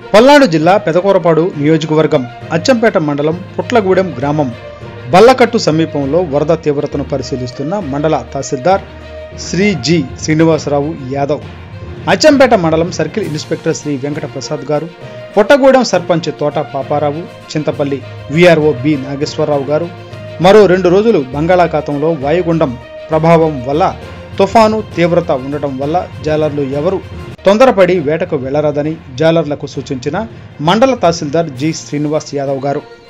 పల్నాడు జిల్లా పెదకూరపాడు నియోజకవర్గం అచ్చంపేట మండలం పుట్లగూడెం గ్రామం బల్లకట్టు సమీపంలో వరద తీవ్రతను పరిశీలిస్తున్న మండల తహసీల్దార్ శ్రీ జి శ్రీనివాసరావు యాదవ్ అచ్చంపేట మండలం circle inspector Shri Venkata Prasad garu Puttagudem sarpanch Thota Paparao Chintapalli VRO B Nageswararao garu మరో రెండు రోజులు బంగాళాఖాతంలో వాయుగుండం ప్రభావం వల్ల తుఫాను తీవ్రత ఉండటం వల్ల జాలర్లు ఎవరు తొందరపడి వేటకు వెళ్లరాదని జాలర్లకు సూచించిన మండల తహసీల్దార్ జి శ్రీనివాస్ యాదవ్ గారు